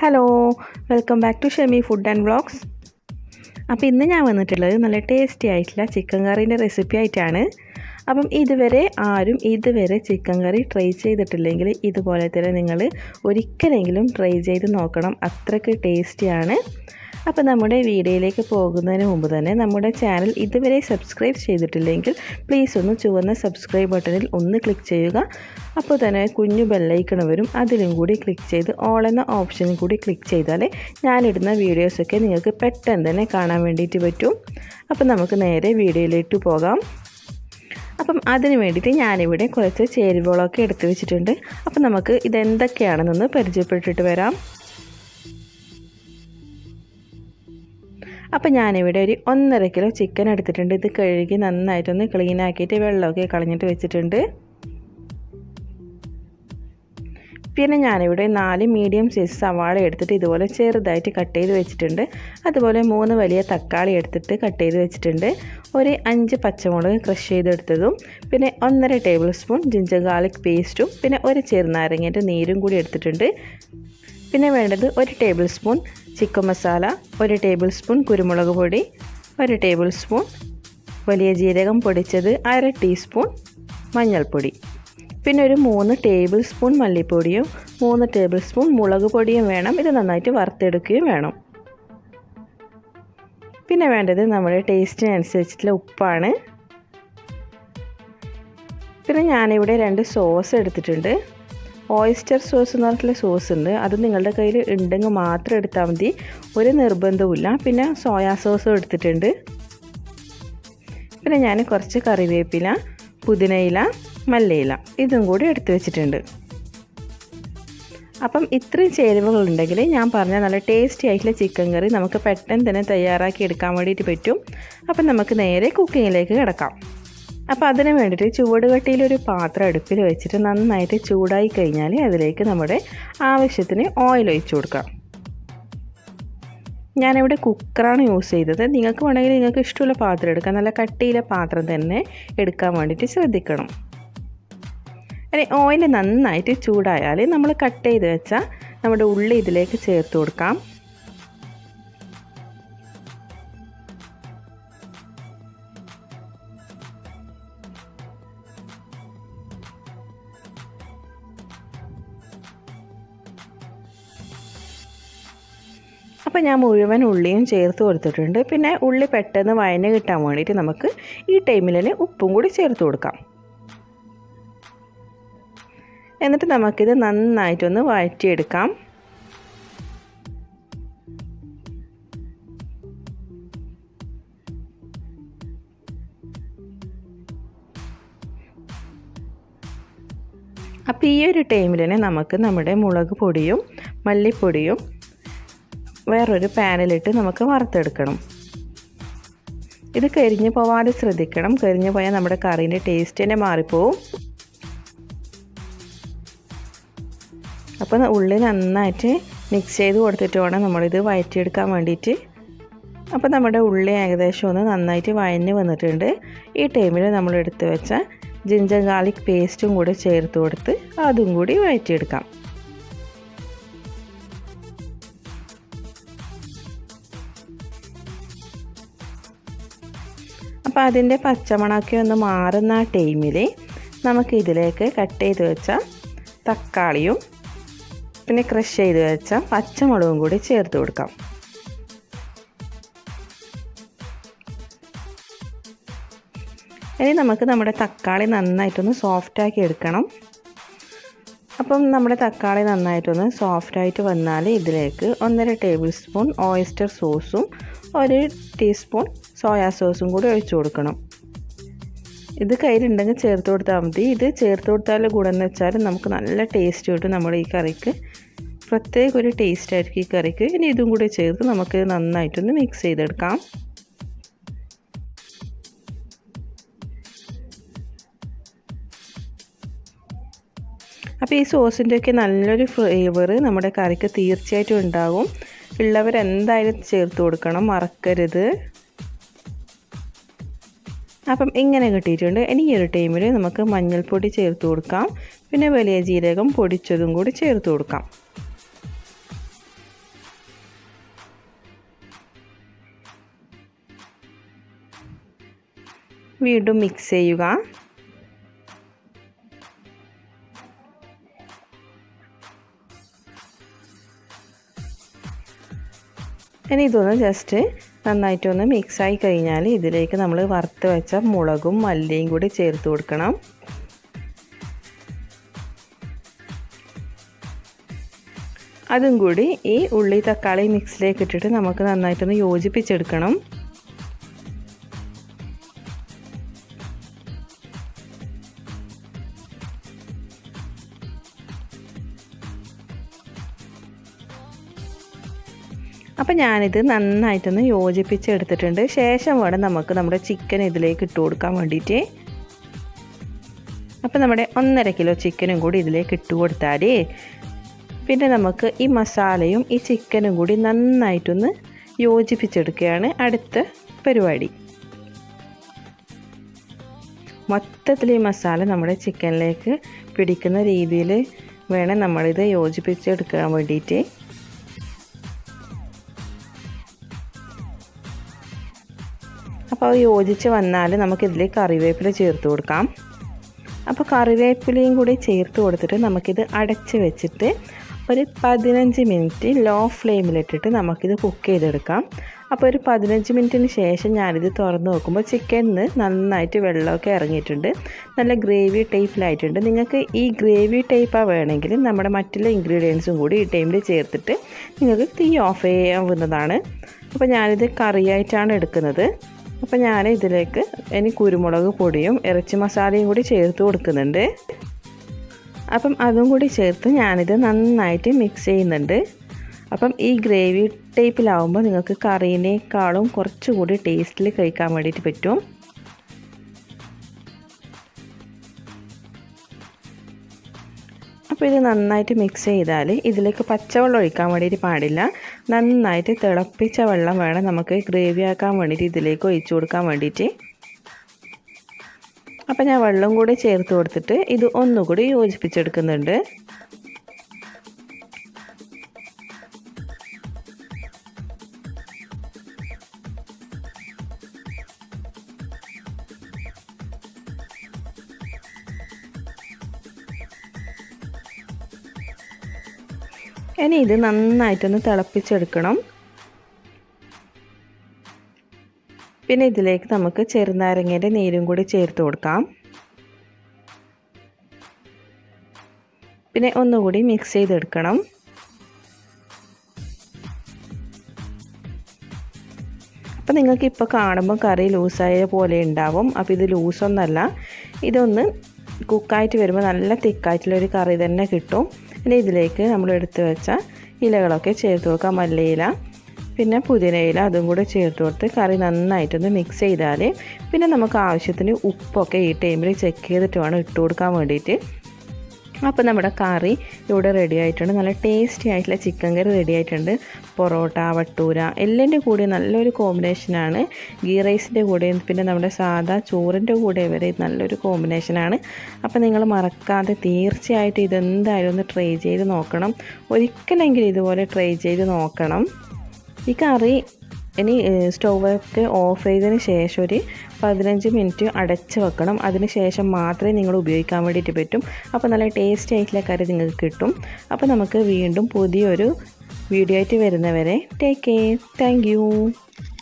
hello welcome back to Shemi food and vlogs അപ്പോൾ ഇന്ന് ഞാൻ വന്നിട്ടുള്ളത് നല്ല ടേസ്റ്റി ആയിട്ടുള്ള ചിക്കൻ കറീൻ്റെ റെസിപ്പി ആയിട്ടാണ് അപ്പം ഇതുവരെ ആരും ഇതുവരെ ചിക്കൻ കറി ട്രൈ ചെയ്തിട്ടില്ലെങ്കിൽ ഇതുപോലെ തന്നെ നിങ്ങൾ ഒരിക്കലെങ്കിലും ട്രൈ ചെയ്ത് നോക്കണം അത്രയ്ക്ക് ടേസ്റ്റിയാണ് അപ്പോൾ നമ്മുടെ വീഡിയോയിലേക്ക് പോകുന്നതിന് മുമ്പ് തന്നെ നമ്മുടെ ചാനൽ ഇതുവരെ സബ്സ്ക്രൈബ് ചെയ്തിട്ടില്ലെങ്കിൽ പ്ലീസ് ഒന്ന് ചുവന്ന സബ്സ്ക്രൈബ് ബട്ടണിൽ ഒന്ന് ക്ലിക്ക് ചെയ്യുക അപ്പോൾ തന്നെ കുഞ്ഞു ബെല്ലൈക്കൺ വരും അതിലും കൂടി ക്ലിക്ക് ചെയ്ത് ഓൾ എന്ന ഓപ്ഷനും കൂടി ക്ലിക്ക് ചെയ്താൽ ഞാനിടുന്ന വീഡിയോസൊക്കെ നിങ്ങൾക്ക് പെട്ടെന്ന് തന്നെ കാണാൻ വേണ്ടിയിട്ട് പറ്റും അപ്പോൾ നമുക്ക് നേരെ വീഡിയോയിലേക്ക് പോകാം അപ്പം അതിന് വേണ്ടിയിട്ട് ഞാനിവിടെ കുറച്ച് ചേരുവകളൊക്കെ എടുത്തു വെച്ചിട്ടുണ്ട് അപ്പം നമുക്ക് ഇതെന്തൊക്കെയാണെന്നൊന്ന് പരിചയപ്പെട്ടിട്ട് വരാം അപ്പം ഞാനിവിടെ ഒരു ഒന്നര കിലോ ചിക്കൻ എടുത്തിട്ടുണ്ട് ഇത് കഴുകി നന്നായിട്ടൊന്ന് ക്ലീൻ ആക്കിയിട്ട് വെള്ളമൊക്കെ കളഞ്ഞിട്ട് വെച്ചിട്ടുണ്ട് പിന്നെ ഞാനിവിടെ നാല് മീഡിയം സൈസ് സവാള എടുത്തിട്ട് ഇതുപോലെ ചെറുതായിട്ട് കട്ട് ചെയ്ത് വെച്ചിട്ടുണ്ട് അതുപോലെ മൂന്ന് വലിയ തക്കാളി എടുത്തിട്ട് കട്ട് ചെയ്ത് വെച്ചിട്ടുണ്ട് ഒരു അഞ്ച് പച്ചമുളക് ക്രഷ് ചെയ്തെടുത്തതും പിന്നെ ഒന്നര ടേബിൾ സ്പൂൺ ജിഞ്ചർ ഗാർലിക് പേസ്റ്റും പിന്നെ ഒരു ചെറുനാരങ്ങേൻ്റെ നീരും കൂടി എടുത്തിട്ടുണ്ട് പിന്നെ വേണ്ടത് ഒരു ടേബിൾ സ്പൂൺ ചിക്കൻ മസാല ഒരു ടേബിൾ സ്പൂൺ കുരുമുളക് പൊടി ഒരു ടേബിൾ സ്പൂൺ വലിയ ജീരകം പൊടിച്ചത് അര ടീസ്പൂൺ മഞ്ഞൾപ്പൊടി പിന്നെ ഒരു മൂന്ന് ടേബിൾ സ്പൂൺ മല്ലിപ്പൊടിയും മൂന്ന് ടേബിൾ സ്പൂൺ മുളക് പൊടിയും വേണം ഇത് നന്നായിട്ട് വറുത്തെടുക്കുകയും വേണം പിന്നെ വേണ്ടത് നമ്മുടെ ടേസ്റ്റിനനുസരിച്ചിട്ടുള്ള ഉപ്പാണ് പിന്നെ ഞാനിവിടെ രണ്ട് സോസ് എടുത്തിട്ടുണ്ട് ഓയിസ്റ്റർ സോസ് എന്ന് പറഞ്ഞിട്ടുള്ള സോസ് ഉണ്ട് അത് നിങ്ങളുടെ കയ്യിൽ ഉണ്ടെങ്കിൽ മാത്രം എടുത്താൽ മതി ഒരു നിർബന്ധവുമില്ല പിന്നെ സോയാ സോസും എടുത്തിട്ടുണ്ട് പിന്നെ ഞാൻ കുറച്ച് കറിവേപ്പില പുതിനയില മല്ലിയില ഇതും കൂടി എടുത്തു വെച്ചിട്ടുണ്ട് അപ്പം ഇത്രയും ചേരുവകളുണ്ടെങ്കിൽ ഞാൻ പറഞ്ഞ നല്ല ടേസ്റ്റി ആയിട്ടുള്ള ചിക്കൻ കറി നമുക്ക് പെട്ടെന്ന് തന്നെ തയ്യാറാക്കി എടുക്കാൻ വേണ്ടിയിട്ട് പറ്റും അപ്പം നമുക്ക് നേരെ കുക്കിങ്ങിലേക്ക് കിടക്കാം അപ്പോൾ അതിന് വേണ്ടിയിട്ട് ചുവടുകട്ടിയിലൊരു പാത്രം അടുപ്പിൽ വെച്ചിട്ട് നന്നായിട്ട് ചൂടായി കഴിഞ്ഞാൽ അതിലേക്ക് നമ്മുടെ ആവശ്യത്തിന് ഓയിൽ ഒഴിച്ചു കൊടുക്കാം ഞാനിവിടെ കുക്കറാണ് യൂസ് ചെയ്തത് നിങ്ങൾക്ക് വേണമെങ്കിൽ നിങ്ങൾക്ക് ഇഷ്ടമുള്ള പാത്രം എടുക്കാം നല്ല കട്ടിയിലെ പാത്രം തന്നെ എടുക്കാൻ വേണ്ടിയിട്ട് ശ്രദ്ധിക്കണം ഇനി ഓയിൽ നന്നായിട്ട് ചൂടായാൽ നമ്മൾ കട്ട് ചെയ്ത് വെച്ചാൽ നമ്മുടെ ഉള്ളി ഇതിലേക്ക് ചേർത്ത് കൊടുക്കാം അപ്പോൾ ഞാൻ മുഴുവൻ ഉള്ളിയും ചേർത്ത് കൊടുത്തിട്ടുണ്ട് പിന്നെ ഉള്ളി പെട്ടെന്ന് വയന് കിട്ടാൻ വേണ്ടിയിട്ട് നമുക്ക് ഈ ടൈമിൽ തന്നെ ഉപ്പും കൂടി ചേർത്ത് കൊടുക്കാം എന്നിട്ട് നമുക്കിത് നന്നായിട്ടൊന്ന് വഴറ്റിയെടുക്കാം അപ്പോൾ ഈ ഒരു ടൈമിൽ തന്നെ നമുക്ക് നമ്മുടെ മുളക് പൊടിയും മല്ലിപ്പൊടിയും വേറൊരു പാനിലിട്ട് നമുക്ക് വറുത്തെടുക്കണം ഇത് കരിഞ്ഞു പോവാതെ ശ്രദ്ധിക്കണം കരിഞ്ഞു പോയാൽ നമ്മുടെ കറീൻ്റെ ടേസ്റ്റ് തന്നെ മാറിപ്പോവും അപ്പോൾ ഉള്ളി നന്നായിട്ട് മിക്സ് ചെയ്ത് കൊടുത്തിട്ട് വേണം നമ്മളിത് വഴറ്റിയെടുക്കാൻ വേണ്ടിയിട്ട് അപ്പോൾ നമ്മുടെ ഉള്ളി ഏകദേശം ഒന്ന് നന്നായിട്ട് വഴഞ്ഞ് വന്നിട്ടുണ്ട് ഈ ടൈമിൽ നമ്മൾ എടുത്ത് വെച്ച ജിഞ്ചർ ഗാർലിക് പേസ്റ്റും കൂടി ചേർത്ത് കൊടുത്ത് അതും കൂടി വഴറ്റിയെടുക്കാം അപ്പോൾ അതിൻ്റെ പച്ചമണമൊക്കെ ഒന്ന് മാറുന്ന ആ ടൈമിൽ നമുക്ക് ഇതിലേക്ക് കട്ട് ചെയ്ത് വെച്ച തക്കാളിയും പിന്നെ ക്രഷ് ചെയ്ത് വെച്ച പച്ചമുളകും കൂടി ചേർത്ത് കൊടുക്കാം ഇനി നമുക്ക് നമ്മുടെ തക്കാളി നന്നായിട്ടൊന്ന് സോഫ്റ്റാക്കി എടുക്കണം അപ്പം നമ്മുടെ തക്കാളി നന്നായിട്ടൊന്ന് സോഫ്റ്റായിട്ട് വന്നാൽ ഇതിലേക്ക് ഒന്നര ടേബിൾ സ്പൂൺ ഓയിസ്റ്റർ സോസും ഒരു ടീസ്പൂൺ സോയാ സോസും കൂടി ഒഴിച്ചു കൊടുക്കണം ഇത് കയ്യിലുണ്ടെങ്കിൽ ചേർത്ത് കൊടുത്താൽ മതി ഇത് ചേർത്ത് കൊടുത്താൽ ഗുണമെന്ന് വെച്ചാൽ നമുക്ക് നല്ല ടേസ്റ്റ് കിട്ടും നമ്മുടെ ഈ കറിക്ക് പ്രത്യേക ഒരു ടേസ്റ്റ് ആയിരിക്കും ഈ കറിക്ക് ഇനി ഇതും കൂടി ചേർത്ത് നമുക്ക് നന്നായിട്ടൊന്ന് മിക്സ് ചെയ്തെടുക്കാം അപ്പോൾ ഈ സോസിൻ്റെയൊക്കെ നല്ലൊരു ഫ്ലേവർ നമ്മുടെ കറിക്ക് തീർച്ചയായിട്ടും ഉണ്ടാകും ഉള്ളവരെന്തായാലും ചേർത്ത് കൊടുക്കണം മറക്കരുത് അപ്പം ഇങ്ങനെ കിട്ടിയിട്ടുണ്ട് ഇനി ഈ ഒരു ടൈമിൽ നമുക്ക് മഞ്ഞൾപ്പൊടി ചേർത്ത് കൊടുക്കാം പിന്നെ വലിയ ജീരകം പൊടിച്ചതും കൂടി ചേർത്ത് കൊടുക്കാം വീണ്ടും മിക്സ് ചെയ്യുക ഇനി ഇതൊന്ന് ജസ്റ്റ് നന്നായിട്ടൊന്ന് മിക്സായി കഴിഞ്ഞാൽ ഇതിലേക്ക് നമ്മൾ വറുത്ത് വെച്ച മുളകും മല്ലിയും കൂടി ചേർത്ത് കൊടുക്കണം അതും കൂടി ഈ ഉള്ളി തക്കാളി മിക്സിലേക്ക് ഇട്ടിട്ട് നമുക്ക് നന്നായിട്ടൊന്ന് യോജിപ്പിച്ചെടുക്കണം അപ്പോൾ ഞാനിത് നന്നായിട്ടൊന്ന് യോജിപ്പിച്ചെടുത്തിട്ടുണ്ട് ശേഷം വേണം നമുക്ക് നമ്മുടെ ചിക്കൻ ഇതിലേക്ക് ഇട്ട് കൊടുക്കാൻ വേണ്ടിയിട്ട് അപ്പോൾ നമ്മുടെ ഒന്നര കിലോ ചിക്കനും കൂടി ഇതിലേക്ക് ഇട്ട് കൊടുത്താൽ പിന്നെ നമുക്ക് ഈ മസാലയും ഈ ചിക്കനും കൂടി നന്നായിട്ടൊന്ന് യോജിപ്പിച്ചെടുക്കുകയാണ് അടുത്ത പരിപാടി മൊത്തത്തിൽ ഈ മസാല നമ്മുടെ ചിക്കനിലേക്ക് പിടിക്കുന്ന രീതിയിൽ വേണം നമ്മളിത് യോജിപ്പിച്ചെടുക്കാൻ വേണ്ടിയിട്ട് അപ്പോൾ അത് യോജിച്ച് വന്നാൽ നമുക്കിതിൽ കറിവേപ്പില ചേർത്ത് കൊടുക്കാം അപ്പോൾ കറിവേപ്പിലയും കൂടി ചേർത്ത് കൊടുത്തിട്ട് നമുക്കിത് അടച്ച് വെച്ചിട്ട് ഒരു പതിനഞ്ച് മിനിറ്റ് ലോ ഫ്ലെയിമിലിട്ടിട്ട് നമുക്കിത് കുക്ക് ചെയ്തെടുക്കാം അപ്പോൾ ഒരു പതിനഞ്ച് മിനിറ്റിന് ശേഷം ഞാനിത് തുറന്ന് നോക്കുമ്പോൾ ചിക്കനിന്ന് നന്നായിട്ട് വെള്ളമൊക്കെ ഇറങ്ങിയിട്ടുണ്ട് നല്ല ഗ്രേവി ടൈപ്പിലായിട്ടുണ്ട് നിങ്ങൾക്ക് ഈ ഗ്രേവി ടൈപ്പാണ് വേണമെങ്കിൽ നമ്മുടെ മറ്റുള്ള ഇൻഗ്രീഡിയൻസും കൂടി ഈ ടൈമിൽ ചേർത്തിട്ട് നിങ്ങൾക്ക് തീ ഓഫ് ചെയ്യാവുന്നതാണ് അപ്പോൾ ഞാനിത് കറിയായിട്ടാണ് എടുക്കുന്നത് അപ്പോൾ ഞാൻ ഇതിലേക്ക് ഇനി കുരുമുളക് പൊടിയും ഇറച്ചി മസാലയും കൂടി ചേർത്ത് കൊടുക്കുന്നുണ്ട് അപ്പം അതും കൂടി ചേർത്ത് ഞാനിത് നന്നായിട്ട് മിക്സ് ചെയ്യുന്നുണ്ട് അപ്പം ഈ ഗ്രേവി ടൈപ്പിലാവുമ്പോൾ നിങ്ങൾക്ക് കറീനേക്കാളും കുറച്ചുകൂടി ടേസ്റ്റിൽ കഴിക്കാൻ വേണ്ടിയിട്ട് പറ്റും അപ്പോൾ ഇത് നന്നായിട്ട് മിക്സ് ചെയ്താൽ ഇതിലേക്ക് പച്ചവെള്ളം ഒഴിക്കാൻ വേണ്ടിയിട്ട് പാടില്ല നന്നായിട്ട് തിളപ്പിച്ച വെള്ളം വേണം നമുക്ക് ഗ്രേവി ആക്കാൻ വേണ്ടിയിട്ട് ഇതിലേക്ക് ഒഴിച്ചു കൊടുക്കാൻ വേണ്ടിയിട്ട് അപ്പോൾ ഞാൻ വെള്ളം കൂടി ചേർത്ത് കൊടുത്തിട്ട് ഇത് ഒന്നുകൂടി യോജിപ്പിച്ചെടുക്കുന്നുണ്ട് ഇനി ഇത് നന്നായിട്ടൊന്ന് തിളപ്പിച്ചെടുക്കണം പിന്നെ ഇതിലേക്ക് നമുക്ക് ചെറുനാരങ്ങേൻ്റെ നീരും കൂടി ചേർത്ത് കൊടുക്കാം പിന്നെ ഒന്നുകൂടി മിക്സ് ചെയ്തെടുക്കണം അപ്പോൾ നിങ്ങൾക്ക് ഇപ്പോൾ കാണുമ്പോൾ കറി ലൂസായ പോലെ ഉണ്ടാവും അപ്പോൾ ഇത് ലൂസൊന്നല്ല ഇതൊന്ന് കുക്കായിട്ട് വരുമ്പോൾ നല്ല തിക്കായിട്ടുള്ളൊരു കറി തന്നെ കിട്ടും പിന്നെ ഇതിലേക്ക് നമ്മൾ എടുത്ത് വെച്ച ഇലകളൊക്കെ ചേർത്ത് കൊടുക്കാം മല്ലിയില പിന്നെ പുതിനയില അതും കൂടെ ചേർത്ത് കൊടുത്ത് കറി നന്നായിട്ടൊന്ന് മിക്സ് ചെയ്താൽ പിന്നെ നമുക്ക് ആവശ്യത്തിന് ഉപ്പൊക്കെ ഈ ടൈമിൽ ചെക്ക് ചെയ്തിട്ട് വേണം ഇട്ട് കൊടുക്കാൻ വേണ്ടിയിട്ട് അപ്പോൾ നമ്മുടെ കറി ഇവിടെ റെഡി ആയിട്ടുണ്ട് നല്ല ടേസ്റ്റി ആയിട്ടുള്ള ചിക്കൻ കറി റെഡി ആയിട്ടുണ്ട് പൊറോട്ട വട്ടൂര എല്ലിൻ്റെ കൂടെ നല്ലൊരു കോമ്പിനേഷനാണ് ഗീ റൈസിൻ്റെ കൂടെയും പിന്നെ നമ്മുടെ സാധാ ചോറിൻ്റെ കൂടെ വരെ നല്ലൊരു കോമ്പിനേഷനാണ് അപ്പോൾ നിങ്ങൾ മറക്കാതെ തീർച്ചയായിട്ടും ഇതെന്തായാലും ഒന്ന് ട്രൈ ചെയ്ത് നോക്കണം ഒരിക്കലെങ്കിലും ഇതുപോലെ ട്രൈ ചെയ്ത് നോക്കണം ഈ കറി ഇനി സ്റ്റൗവൊക്കെ ഓഫ് ചെയ്തതിന് ശേഷം ഒരു പതിനഞ്ച് മിനിറ്റ് അടച്ച് വെക്കണം അതിന് ശേഷം മാത്രമേ നിങ്ങൾ ഉപയോഗിക്കാൻ വേണ്ടിയിട്ട് പറ്റും അപ്പോൾ നല്ല ടേസ്റ്റ് ആയിട്ടുള്ള കറി നിങ്ങൾക്ക് കിട്ടും അപ്പോൾ നമുക്ക് വീണ്ടും പുതിയൊരു വീഡിയോ ആയിട്ട് വരുന്നവരെ ടേക്ക് കെയർ താങ്ക്